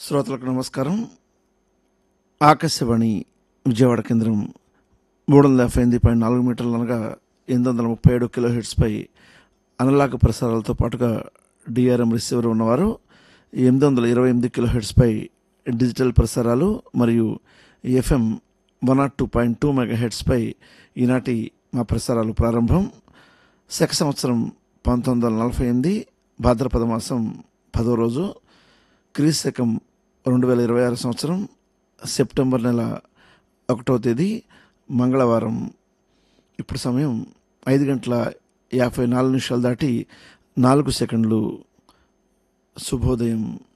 శ్రోతలకు నమస్కారం ఆకాశవాణి విజయవాడ కేంద్రం మూడు వందల యాభై ఎనిమిది పాయింట్ నాలుగు మీటర్లు అనగా ఎనిమిది వందల ముప్పై ఏడు కిలో హెడ్స్పై అనలాగ ప్రసారాలతో పాటుగా డిఆర్ఎం రిసీవర్ ఉన్నవారు ఎనిమిది వందల ఇరవై ఎనిమిది కిలో హెడ్స్పై డిజిటల్ ప్రసారాలు మరియు FM one naught two point two mega హెడ్స్పై ఈనాటి మా ప్రసారాలు ప్రారంభం శక సంవత్సరం పంతొమ్మిది వందల నలభై ఎనిమిది భాద్రపద మాసం పదో రోజు క్రీస్తు శకం రెండు వేల ఇరవై ఆరు సంవత్సరం సెప్టెంబర్ నెల ఒకటో తేదీ మంగళవారం ఇప్పుడు సమయం ఐదు గంటల యాభై నాలుగు నిమిషాలు దాటి నాలుగు సెకండ్లు శుభోదయం